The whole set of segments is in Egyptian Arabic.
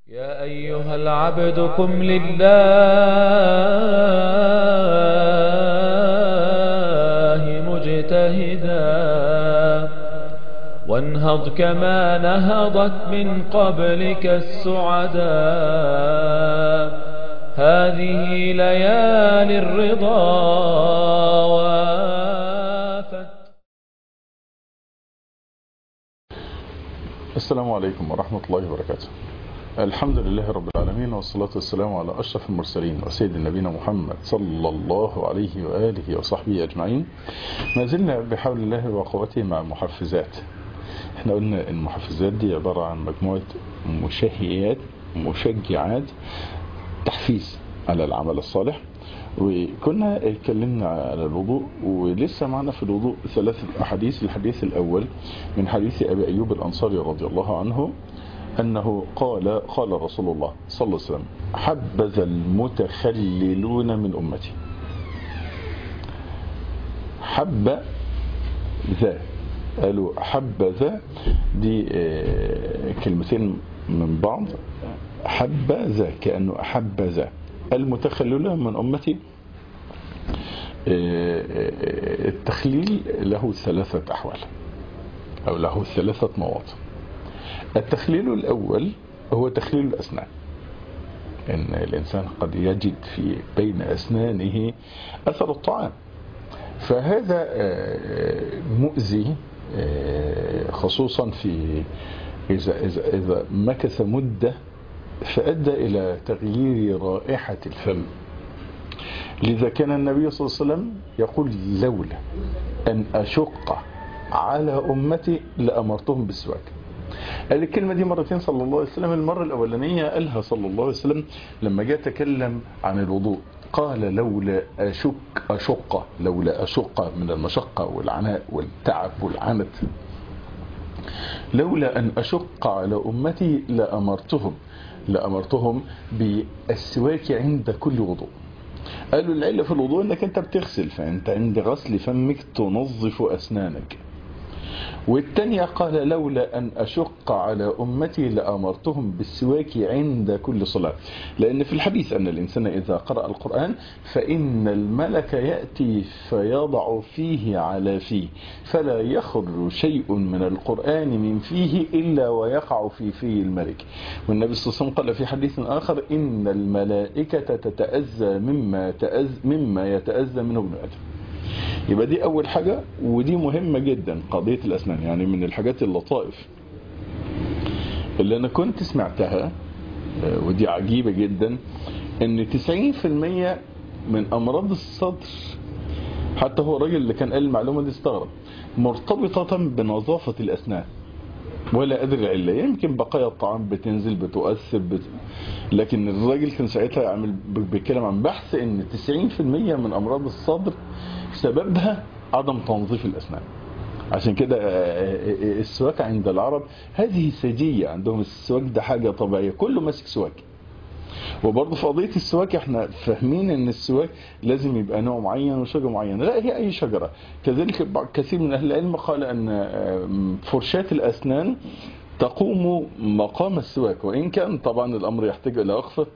يا أيها العبد قم لله مجتهدا وانهض كما نهضت من قبلك السعدا هذه ليالي الرضا وافت السلام عليكم ورحمة الله وبركاته الحمد لله رب العالمين والصلاة والسلام على أشرف المرسلين وسيد نبينا محمد صلى الله عليه وآله وصحبه أجمعين ما زلنا بحول الله وقوته مع المحفزات احنا قلنا المحفزات دي عبارة عن مجموعة مشهيات مشجعات تحفيز على العمل الصالح وكنا اتكلمنا على الوضوء ولسه معنا في الوضوء ثلاثة أحاديث الحديث الأول من حديث أبي أيوب الأنصاري رضي الله عنه أنه قال قال رسول الله صلى الله عليه وسلم حبذ المتخللون من أمتي حب ذا قالوا حبذا دي كلمتين من بعض حبذا كأنه أحبذا المتخللون من أمتي التخليل له ثلاثة أحوال أو له ثلاثة مواطن التخليل الأول هو تخليل الأسنان إن الإنسان قد يجد في بين أسنانه أثر الطعام فهذا مؤذي خصوصا في إذا, إذا, إذا مكث مدة فأدى إلى تغيير رائحة الفم لذا كان النبي صلى الله عليه وسلم يقول لولا أن أشق على أمتي لأمرتهم بالسواك قال الكلمة دي مرتين صلى الله عليه وسلم المرة الأولانية قالها صلى الله عليه وسلم لما جاء تكلم عن الوضوء قال لولا أشك أشق لولا أشق من المشقة والعناء والتعب والعنت لولا أن أشق على أمتي لأمرتهم لأمرتهم بالسواك عند كل وضوء قالوا العلة في الوضوء انك انت بتغسل فانت عند غسل فمك تنظف اسنانك والتانية قال لولا أن أشق على أمتي لأمرتهم بالسواك عند كل صلاة لأن في الحديث أن الإنسان إذا قرأ القرآن فإن الملك يأتي فيضع فيه على فيه فلا يخرج شيء من القرآن من فيه إلا ويقع في فيه الملك والنبي صلى الله عليه وسلم قال في حديث آخر إن الملائكة تتأذى مما, تأذى مما يتأذى منه ابن آدم يبقى دي اول حاجة ودي مهمة جدا قضية الاسنان يعني من الحاجات اللطائف اللي انا كنت سمعتها ودي عجيبة جدا ان 90% من امراض الصدر حتى هو الراجل اللي كان قال المعلومة دي استغرب مرتبطة بنظافة الاسنان ولا ادري العله يمكن بقايا الطعام بتنزل بتؤثر بت... لكن الراجل كان ساعتها عامل بيتكلم عن بحث ان 90% من امراض الصدر سببها عدم تنظيف الاسنان عشان كده السواك عند العرب هذه سجية عندهم السواك ده حاجة طبيعية كله ماسك سواك وبرضه في قضية السواك احنا فاهمين ان السواك لازم يبقى نوع معين وشجرة معينة لا هي اي شجرة كذلك كثير من اهل العلم قال ان فرشاة الاسنان تقوم مقام السواك وان كان طبعا الامر يحتاج الى وقفه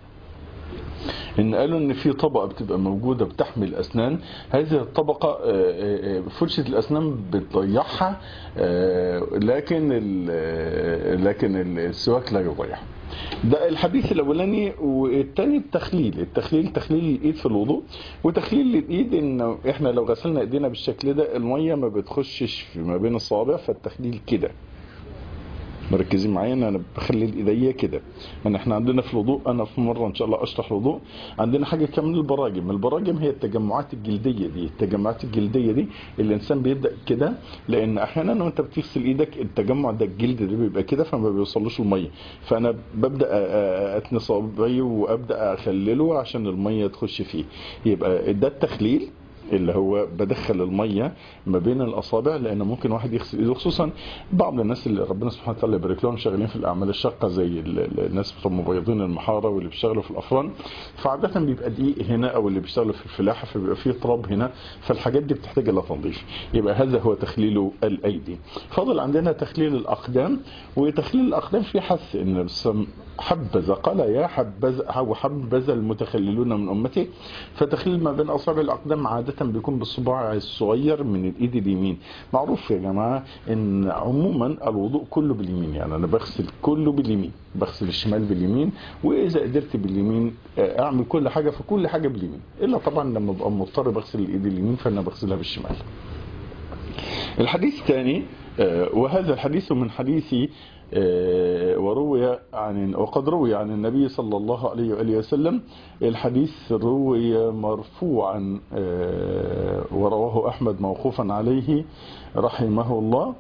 ان قالوا ان في طبقه بتبقى موجوده بتحمي الاسنان هذه الطبقه فرشه الاسنان بتضيعها لكن لكن السواك لا يضيعها ده الحديث الاولاني والتاني التخليل التخليل تخليل الايد في الوضوء وتخليل الايد ان احنا لو غسلنا ايدينا بالشكل ده الميه ما بتخشش في ما بين الصوابع فالتخليل كده مركزين معايا ان انا بخلي ايديا كده ان احنا عندنا في الوضوء انا في مره ان شاء الله اشرح الوضوء عندنا حاجه كمان البراجم البراجم هي التجمعات الجلديه دي التجمعات الجلديه دي الانسان بيبدا كده لان احيانا وانت بتغسل ايدك التجمع ده الجلد ده بيبقى كده فما بيوصلوش الميه فانا ببدا اتني صابعي وابدا اخلله عشان الميه تخش فيه يبقى ده التخليل اللي هو بدخل الميه ما بين الاصابع لان ممكن واحد يغسل ايده خصوصا بعض الناس اللي ربنا سبحانه وتعالى يبارك لهم شغالين في الاعمال الشاقه زي الناس بتوع مبيضين المحاره واللي بيشتغلوا في الافران فعاده بيبقى دقيق هنا او اللي بيشتغلوا في الفلاحه فبيبقى فيه تراب هنا فالحاجات دي بتحتاج الى تنظيف يبقى هذا هو تخليل الايدي فاضل عندنا تخليل الاقدام وتخليل الاقدام في حث ان حبذا قال يا حبذا أو حبذا المتخللون من أمتي فتخليل ما بين أصابع الأقدام عادة بيكون بالصباع الصغير من الإيد اليمين معروف يا جماعة إن عموما الوضوء كله باليمين يعني أنا بغسل كله باليمين بغسل الشمال باليمين وإذا قدرت باليمين آه، أعمل كل حاجة فكل حاجة باليمين إلا طبعا لما ببقى مضطر بغسل الإيد اليمين فأنا بغسلها بالشمال الحديث الثاني آه، وهذا الحديث من حديث آه، وروي عن وقد روي عن النبي صلى الله عليه وآله وسلم الحديث روي مرفوعا آه، ورواه أحمد موقوفا عليه رحمه الله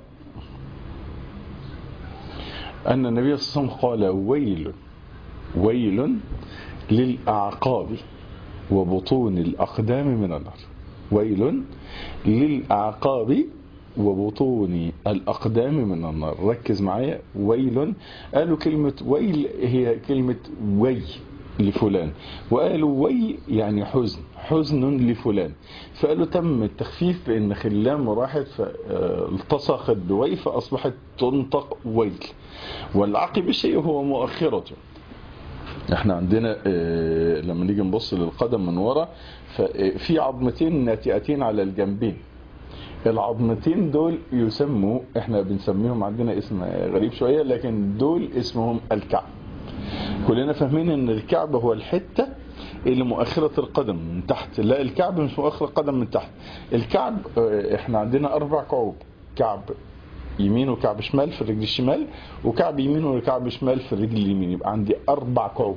أن النبي صلى الله عليه وسلم قال ويل ويل للأعقاب وبطون الأقدام من النار ويل للأعقاب وبطون الأقدام من النار ركز معايا ويل قالوا كلمة ويل هي كلمة وي لفلان وقالوا وي يعني حزن حزن لفلان فقالوا تم التخفيف بأن خلام راحت فالتصقت بوي فأصبحت تنطق ويل والعقب الشيء هو مؤخرته احنا عندنا اه لما نيجي نبص للقدم من ورا ففي عظمتين ناتئتين على الجنبين العظمتين دول يسموا احنا بنسميهم عندنا اسم غريب شوية لكن دول اسمهم الكعب كلنا فاهمين ان الكعب هو الحتة اللي مؤخرة القدم من تحت لا الكعب مش مؤخر القدم من تحت الكعب اه احنا عندنا اربع كعوب كعب يمين وكعب شمال في الرجل الشمال وكعب يمين وكعب شمال في الرجل اليمين يبقى عندي اربع كعوب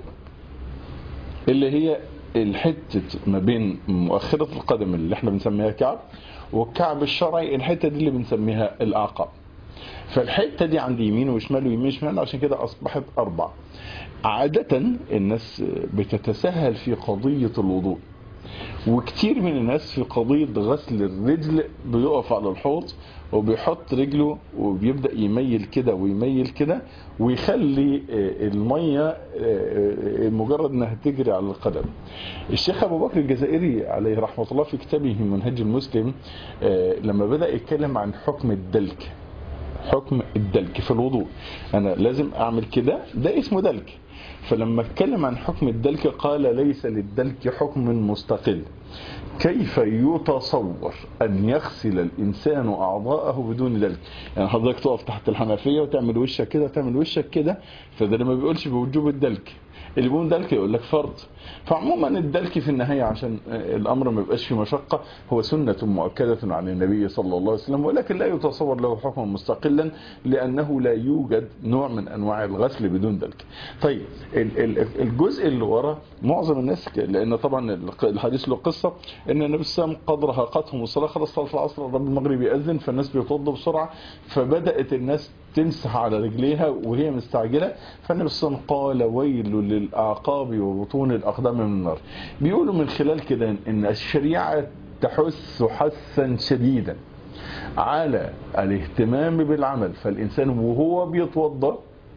اللي هي الحتة ما بين مؤخرة القدم اللي احنا بنسميها كعب والكعب الشرعي الحتة دي اللي بنسميها الأعقاب فالحتة دي عندي يمين وشمال ويمين وشمال عشان كده أصبحت أربع عادة الناس بتتساهل في قضية الوضوء وكتير من الناس في قضية غسل الرجل بيقف على الحوض وبيحط رجله وبيبدأ يميل كده ويميل كده ويخلي المية مجرد انها تجري على القدم الشيخ ابو بكر الجزائري عليه رحمة الله في كتابه منهج المسلم لما بدأ يتكلم عن حكم الدلك حكم الدلك في الوضوء انا لازم اعمل كده ده اسمه دلك فلما اتكلم عن حكم الدلك قال ليس للدلك حكم مستقل كيف يتصور أن يغسل الإنسان أعضاءه بدون دلك يعني حضرتك تقف تحت الحنفية وتعمل وشك كده وتعمل وشك كده فده اللي ما بيقولش بوجوب الدلك اللي بيقول دلك يقول لك فرض فعموما الدلك في النهاية عشان الأمر ما يبقاش فيه مشقة هو سنة مؤكدة عن النبي صلى الله عليه وسلم ولكن لا يتصور له حكما مستقلا لأنه لا يوجد نوع من أنواع الغسل بدون دلك طيب الجزء اللي ورا معظم الناس لأن طبعا الحديث له قصة أن النبي صلى الله عليه وسلم قد رهقتهم الصلاة خلص صلاة العصر الرب المغرب يأذن فالناس بيتوضوا بسرعة فبدأت الناس تمسح على رجليها وهي مستعجلة فالنبي صلى الله عليه وسلم قال ويل للأعقاب وبطون الأقدام من النار بيقولوا من خلال كده ان الشريعة تحث حثا شديدا على الاهتمام بالعمل فالإنسان وهو بيتوضا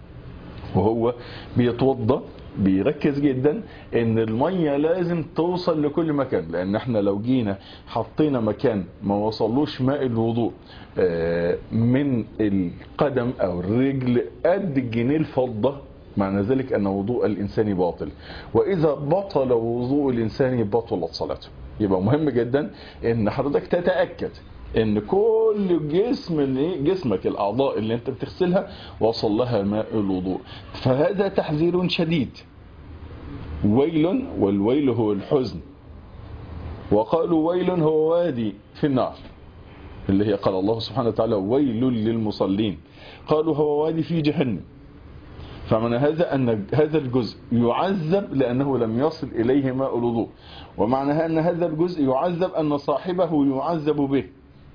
وهو بيتوضا بيركز جدا ان المية لازم توصل لكل مكان لان احنا لو جينا حطينا مكان ما وصلوش ماء الوضوء من القدم او الرجل قد الجنيه الفضة معنى ذلك ان وضوء الانسان باطل واذا بطل وضوء الانسان بطلت صلاته يبقى مهم جدا ان حضرتك تتأكد ان كل جسم جسمك الاعضاء اللي انت بتغسلها وصل لها ماء الوضوء فهذا تحذير شديد ويل والويل هو الحزن وقالوا ويل هو وادي في النار اللي هي قال الله سبحانه وتعالى ويل للمصلين قالوا هو وادي في جهنم فمعنى هذا أن هذا الجزء يعذب لأنه لم يصل إليه ماء الوضوء ومعنى أن هذا الجزء يعذب أن صاحبه يعذب به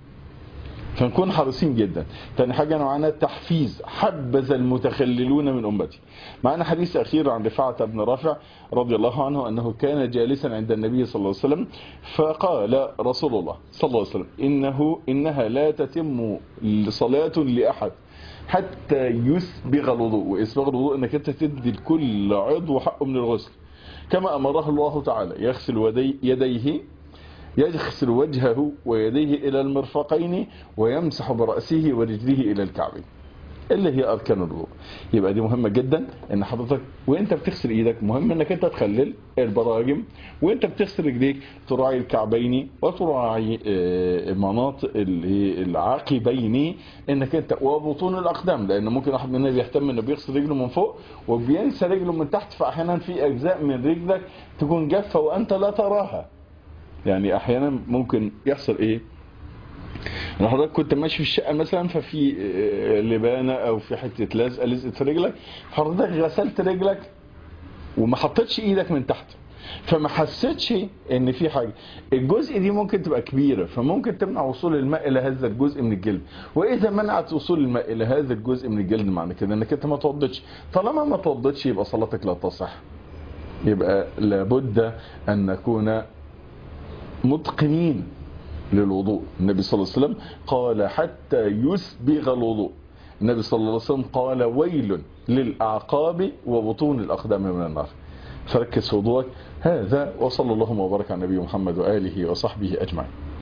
فنكون حريصين جدا تاني حاجة معنا تحفيز حبذ المتخللون من أمتي معنا حديث أخير عن رفاعة بن رافع رضي الله عنه أنه كان جالسا عند النبي صلى الله عليه وسلم فقال رسول الله صلى الله عليه وسلم إنه إنها لا تتم صلاة لأحد حتى يسبغ الوضوء وإسبغ الوضوء أنك أنت تدي لكل عضو حقه من الغسل كما أمره الله تعالى يغسل يديه يغسل وجهه ويديه إلى المرفقين ويمسح برأسه ورجله إلى الكعبين اللي هي اركان الوضوء يبقى دي مهمه جدا ان حضرتك وانت بتغسل ايدك مهم انك انت تخلل البراجم وانت بتغسل رجليك تراعي الكعبين وتراعي آه، مناطق اللي- العاقبين انك انت وبطون الاقدام لان ممكن واحد مننا بيهتم انه بيغسل رجله من فوق وبينسى رجله من تحت فاحيانا في اجزاء من رجلك تكون جافه وانت لا تراها يعني احيانا ممكن يحصل ايه انا حضرتك كنت ماشي في الشقه مثلا ففي آه، لبانه او في حته لزقه لزقت في رجلك حضرتك غسلت رجلك وما حطيتش ايدك من تحت فما حسيتش ان في حاجه الجزء دي ممكن تبقى كبيره فممكن تمنع وصول الماء الى هذا الجزء من الجلد واذا منعت وصول الماء الى هذا الجزء من الجلد معنى كده انك انت ما توضتش طالما ما توضتش يبقى صلاتك لا تصح يبقى لابد ان نكون متقنين للوضوء النبي صلى الله عليه وسلم قال حتى يسبغ الوضوء النبي صلى الله عليه وسلم قال ويل للأعقاب وبطون الأقدام من النار فركز في وضوءك هذا وصلى اللهم وبارك على النبي محمد وآله وصحبه أجمعين